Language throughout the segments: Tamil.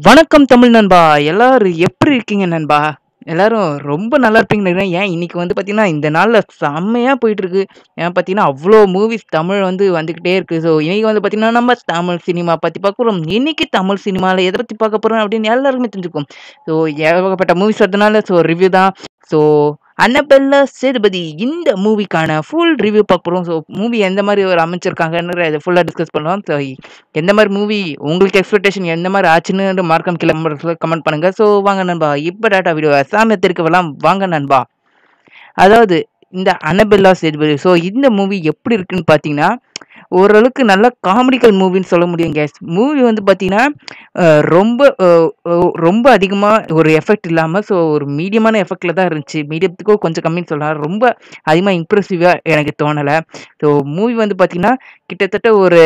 வணக்கம் தமிழ் நண்பா எல்லாரும் எப்படி இருக்கீங்க நண்பா எல்லாரும் ரொம்ப நல்லா இருப்பீங்கன்னு நினைக்கிறேன் ஏன் இன்னைக்கு வந்து பார்த்தீங்கன்னா இந்த நாளில் செம்மையாக போயிட்டு இருக்கு ஏன் பார்த்தீங்கன்னா அவ்வளோ மூவிஸ் தமிழ் வந்து வந்துக்கிட்டே இருக்கு ஸோ இன்னைக்கு வந்து பார்த்தீங்கன்னா நம்ம தமிழ் சினிமா பற்றி பார்க்க போகிறோம் இன்னைக்கு தமிழ் சினிமாவில் எதை பற்றி பார்க்க போகிறோம் அப்படின்னு எல்லாருக்குமே தெரிஞ்சுக்கும் ஸோ ஏகப்பட்ட மூவிஸ் வரதுனால ஸோ ரிவ்யூ தான் ஸோ அன்னபெல்ல சேதுபதி இந்த மூவிக்கான ஃபுல் ரிவ்யூ பார்க்க போகிறோம் ஸோ மூவி எந்த மாதிரி ஒரு அமைச்சிருக்காங்கன்னு இதை ஃபுல்லாக டிஸ்கஸ் பண்ணுவோம் ஸோ எந்த மாதிரி மூவி உங்களுக்கு எக்ஸ்பெக்டேஷன் எந்த மாதிரி ஆச்சுன்னு மார்க்கம் கிளம்புற கமெண்ட் பண்ணுங்க ஸோ வாங்க நண்பா இப்போ டேட்டா வீடியோ சாமியத்திற்கு வரலாம் வாங்க நண்பா அதாவது இந்த அனபெல்லா சேதுபதி ஸோ இந்த மூவி எப்படி இருக்குன்னு பார்த்தீங்கன்னா ஓரளவுக்கு நல்ல காமெடிக்கல் மூவின்னு சொல்ல முடியும் கேஸ் மூவி வந்து பார்த்தீங்கன்னா அஹ், ரொம்ப அஹ், அஹ், ரொம்ப அதிகமாக ஒரு எஃபெக்ட் இல்லாமல் ஸோ ஒரு மீடியமான எஃபெக்டில் தான் இருந்துச்சு மீடியத்துக்கோ கொஞ்சம் கம்மின்னு சொல்லலாம் ரொம்ப அதிகமாக இம்ப்ரெசிவாக எனக்கு தோணலை ஸோ மூவி வந்து பார்த்தீங்கன்னா கிட்டத்தட்ட ஒரு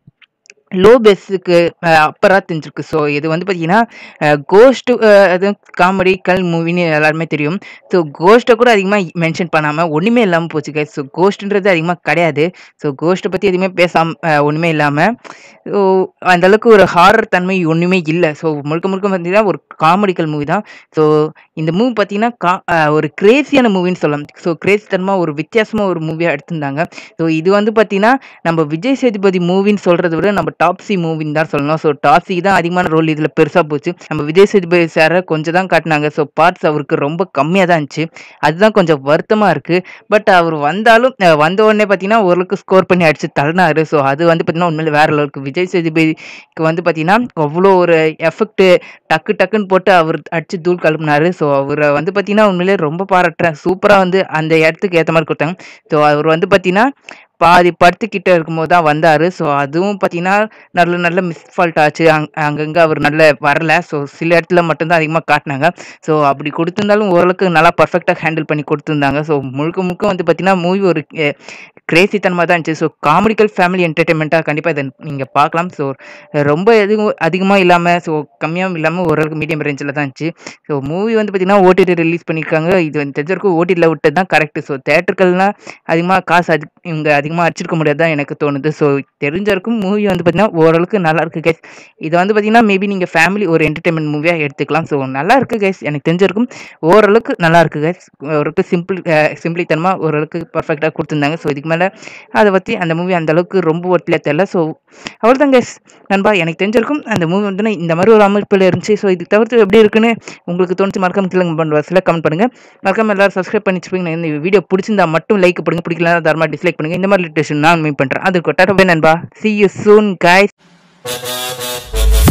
லோ பேஸுக்கு அப்பராக தெரிஞ்சிருக்கு ஸோ இது வந்து பார்த்தீங்கன்னா கோஸ்ட்டு அது காமெடி கல் மூவின்னு எல்லாருமே தெரியும் ஸோ கோஸ்ட்டை கூட அதிகமாக மென்ஷன் பண்ணாமல் ஒன்றுமே இல்லாமல் போச்சு guys ஸோ கோஸ்ட்டுன்றது அதிகமாக கிடையாது ஸோ கோஸ்ட்டை பற்றி எதுவுமே பேசாமல் ஒன்றுமே இல்லாமல் ஸோ அந்தளவுக்கு ஒரு ஹாரர் தன்மை ஒன்றுமே இல்லை ஸோ முழுக்க முழுக்க பார்த்தீங்கன்னா ஒரு காமெடிக்கல் மூவி தான் ஸோ இந்த மூவி பார்த்தீங்கன்னா கா அஹ் ஒரு கிரேசியான மூவின்னு சொல்லலாம் ஸோ கிரேசி தனமாக ஒரு வித்தியாசமாக ஒரு மூவியாக எடுத்திருந்தாங்க ஸோ இது வந்து பார்த்தீங்கன்னா நம்ம விஜய் சேதுபதி மூவின்னு சொல்கிறத விட நம்ம டாப்ஸி மூவின்னு தான் சொல்லணும் ஸோ டாப்ஸிக்கு தான் அதிகமான ரோல் இதில் பெருசாக போச்சு நம்ம விஜய் சேதுபதி சாரை கொஞ்சம் தான் காட்டினாங்க ஸோ பார்ட்ஸ் அவருக்கு ரொம்ப கம்மியாக தான் இருந்துச்சு அதுதான் கொஞ்சம் வருத்தமாக இருக்குது பட் அவர் வந்தாலும் அஹ் வந்த உடனே பார்த்தீங்கன்னா ஓரளவுக்கு ஸ்கோர் பண்ணி அடிச்சு தள்ளினாரு ஸோ அது வந்து பார்த்தீங்கன்னா உண்மையில வேற அளவுக்கு விஜய் சேதுபதிக்கு வந்து பார்த்தீங்கன்னா அவ்வளோ ஒரு எஃபெக்ட் டக்கு டக்குன்னு போட்டு அவர் அடிச்சு தூள் கலப்புனாரு ஸோ அவரை வந்து பார்த்தீங்கன்னா உண்மையிலே ரொம்ப பாராட்டுறேன் சூப்பராக வந்து அந்த இடத்துக்கு ஏற்ற மாதிரி கொடுத்தாங்க ஸோ அவர் வந்து பார்த்தீங்கன்னா பாதி படுத்துக்கிட்ட இருக்கும்போது தான் வந்தார் ஸோ அதுவும் பார்த்தீங்கன்னா நல்ல நல்ல மிஸ் ஃபால்ட் ஆச்சு அங் அங்கங்கே அவர் நல்ல வரல ஸோ சில இடத்துல மட்டும்தான் அதிகமாக காட்டினாங்க ஸோ அப்படி கொடுத்துருந்தாலும் ஓரளவுக்கு நல்லா பர்ஃபெக்டாக ஹேண்டில் பண்ணி கொடுத்துருந்தாங்க ஸோ முழுக்க முழுக்க வந்து பார்த்தீங்கன்னா மூவி ஒரு கிரேசித்தனமாக தான் இருந்துச்சு ஸோ காமெடிக்கல் ஃபேமிலி என்டர்டைன்மெண்ட்டாக கண்டிப்பாக இதை நீங்கள் பார்க்கலாம் ஸோ ரொம்ப எதுவும் அதிகமாக இல்லாமல் ஸோ கம்மியாகவும் இல்லாமல் ஓரளவுக்கு மீடியம் ரேஞ்சில் தான் இருந்துச்சு ஸோ மூவி வந்து பார்த்தீங்கன்னா ஓடிடி ரிலீஸ் பண்ணியிருக்காங்க இது வந்து தெரிஞ்சிருக்கும் ஓடிடியில் விட்டது தான் கரெக்ட் ஸோ தேட்டருக்கள்லாம் அதிகமாக காசு அதி இவங்க அதிகமாக அடிச்சிருக்க முடியாது தான் எனக்கு தோணுது ஸோ தெரிஞ்சிருக்கும் மூவி வந்து பார்த்தீங்கன்னா ஓரளவுக்கு நல்லா இருக்கு கைஸ் இது வந்து பார்த்தீங்கன்னா மேபி நீங்கள் ஃபேமிலி ஒரு என்டர்டைன்மெண்ட் மூவியாக எடுத்துக்கலாம் ஸோ நல்லா இருக்கு கைஸ் எனக்கு தெரிஞ்சிருக்கும் ஓரளவுக்கு நல்லா இருக்கு கைஸ் ஓரளவுக்கு சிம்பிள் சிம்பிளித்தனமாக ஓரளவுக்கு பர்ஃபெக்டாக கொடுத்துருந்தாங்க ஸோ இதுக்கு மேலே அதை பற்றி அந்த மூவி அந்த அளவுக்கு ரொம்ப ஒட்டில தெரியல ஸோ அவ்வளோதான் கைஸ் நண்பா எனக்கு தெரிஞ்சிருக்கும் அந்த மூவி வந்து இந்த மாதிரி ஒரு அமைப்பில் இருந்துச்சு ஸோ இது தவிர்த்து எப்படி இருக்குன்னு உங்களுக்கு தோணுச்சு மறக்காம கீழே பண்ணுற சில கமெண்ட் பண்ணுங்க மறக்காம எல்லாரும் சப்ஸ்கிரைப் பண்ணி வச்சுப்பீங்க இந்த வீடியோ பிடிச்சிருந்தா மட்டும் லைக் பண்ணுங்க பிடிக்கல தரமா டிஸ்லைக் பண்ணுங்க இந்த மாதிரி லிட்டேஷன் நான் மீன் பண்ணுறேன் அது கொட்டாரவே நண்பா சி யூ சூன் guys